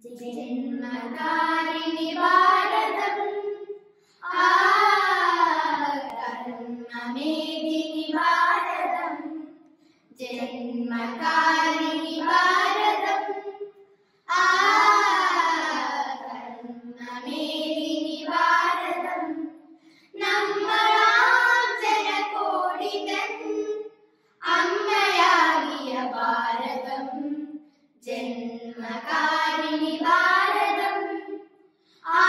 ജന്മകാരിണി ഭാരതം ആ കർമ്മമേദിനി ഭാരതം ജന്മകാരിണി ഭാരതം ആ കർമ്മമേദിനി ഭാരതം നമ്മളാം ജനകോടിതൻ അമ്മയാകിയ ഭാരതം ജന്മകാരിണി ഭാരതം ആ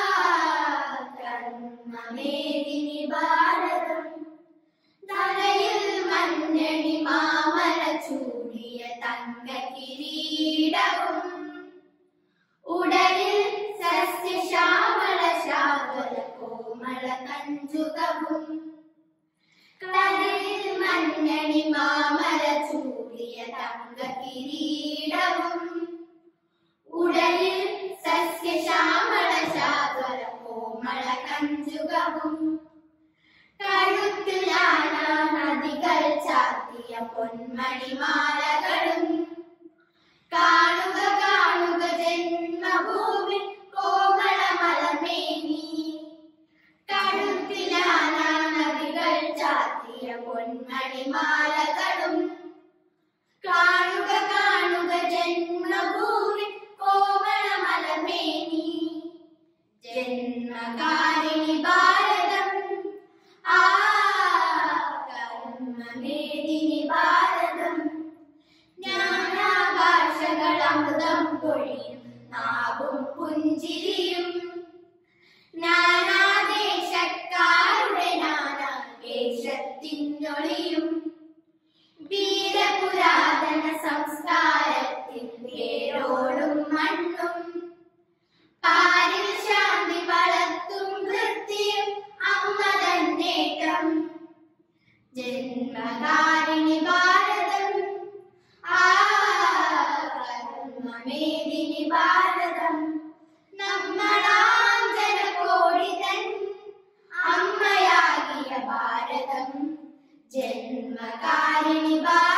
കർമ്മമേദിനി ഭാരതം തലയിൽ മഞ്ഞണി മാമല ചൂടിയ തങ്ക കിരീടവും ഉടലിൽ സസ്യശ്യാമള ശാവല കോമള കഞ്ചുകവും കടലിൽ മഞ്ഞണി മാമല ചൂടിയ തങ്ക കിരീടവും ഉടലിൽ സസ്യശ്യാമള ശാവല കോമള കഞ്ചുകവും കഴുത്തിൽ ആനാ നദികൾ ചാത്തിയ പൊന്മണിമാലകളും കാണുക കാണുക ജന്മഭൂമി കോമളമലമേനി കഴുത്തിലാനാ നദികൾ ചാത്തിയ പൊന്മണിമാലകളും കാണുക കാണുക ജന്മഭൂമി കോമളമലമേനി ജന്മകാരിണി ഭാരതം ആ കർമ്മമേദിനി ഭാരതം ജ്ഞാനാഭാഷകൾ അമൃതം പൊഴിയും നാവും പുഞ്ചിരിയും നാനാദേശക്കാരുടെ നാനാ വേഷത്തിനൊളിയും വീരപുരാതന സംസ്കാരത്തിൻ വേരോടും മണ്ണും പാരിൽ ശാന്തി വളർത്തും വൃത്തിയും അമ്മ തന്നേറ്റം ജന്മകാരിണി ഭാരതം ആ കർമ്മമേദിനി ഭാരതം നമ്മളാം ജനകോടി തൻ അമ്മയാകിയ ഭാരതം ജന്മകാരിണി ഭാരതം